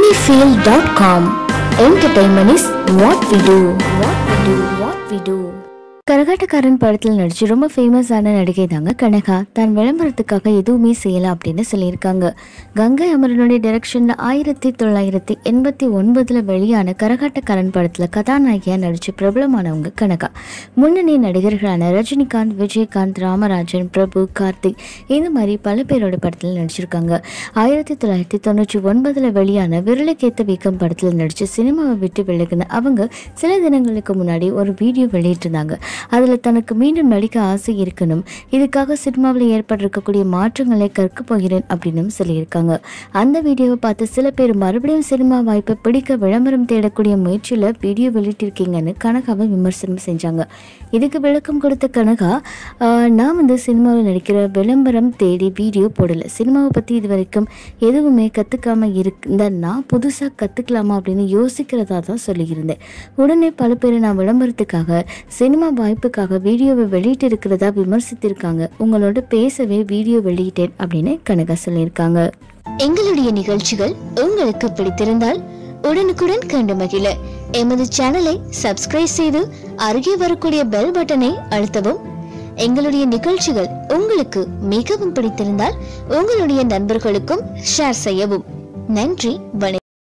sunnyfield.com. Entertainment is what we do. What we do. What we do. Karakattakkaran படத்தில் நடிச்சு ரொம்ப ஃபேமஸான நடிகை தாங்க கனகா தான் விளம்பரத்துக்காக எதுவுமே செய்யல அப்படின்னு சொல்லியிருக்காங்க கங்கை அமரனுடைய டைரக்ஷன்ல ஆயிரத்தி தொள்ளாயிரத்தி எண்பத்தி ஒன்பதுல வெளியான கரகாட்டக்காரன் படத்துல கதாநாயகியா நடிச்சு பிரபலமானவங்க கனகா முன்னணி நடிகர்களான ரஜினிகாந்த் விஜயகாந்த் ராமராஜன் பிரபு கார்த்திக் இந்த மாதிரி பல பேரோட படத்தில் நடிச்சிருக்காங்க ஆயிரத்தி தொள்ளாயிரத்தி தொண்ணூற்றி ஒன்பதுல வெளியான விரலுக்கேத்த வீக்கம் படத்தில் நடிச்சு சினிமாவை விட்டு விலகின அவங்க சில தினங்களுக்கு முன்னாடி ஒரு வீடியோ வெளியிட்டிருந்தாங்க அதில் தனக்கு மீண்டும் நடிக்க ஆசை இருக்கணும் இதுக்காக சினிமாவில் ஏற்பட்டிருக்கக்கூடிய மாற்றங்களை கற்க போகிறேன் அப்படின்னு சொல்லியிருக்காங்க அந்த வீடியோவை பார்த்து சில பேர் மறுபடியும் சினிமா வாய்ப்பை பிடிக்க விளம்பரம் தேடக்கூடிய முயற்சியில் வீடியோ வெளியிட்டிருக்கீங்கன்னு கனகாவை விமர்சனம் செஞ்சாங்க இதுக்கு விளக்கம் கொடுத்த கனகா "ஆஹ், நான் வந்து சினிமாவில் நடிக்கிற விளம்பரம் தேடி வீடியோ போடலை சினிமாவை பற்றி இது வரைக்கும் எதுவுமே கற்றுக்காம இருந்த நான் புதுசாக கற்றுக்கலாமா அப்படின்னு யோசிக்கிறதா தான் சொல்லியிருந்தேன் உடனே பல பேர் நான் விளம்பரத்துக்காக சினிமா வாய்ப்புக்காக வீடியோவை வெளியிட்டு இருக்கிறதா விமர்சித்திருக்காங்க உங்களோட பேசவே வீடியோ வெளியிட்டேன் அப்படின்னு கனகா சொல்லியிருக்காங்க எங்களுடைய நிகழ்ச்சிகள் உங்களுக்கு பிடித்திருந்தால் உடனுக்குடன் கண்டு மகிழ எமது சேனலை சப்ஸ்கிரைப் செய்து அருகே வரக்கூடிய பெல் பட்டனை அழுத்தவும் எங்களுடைய நிகழ்ச்சிகள் உங்களுக்கு மிகவும் பிடித்திருந்தால் உங்களுடைய நண்பர்களுக்கும் ஷேர் செய்யவும் நன்றி வணக்கம்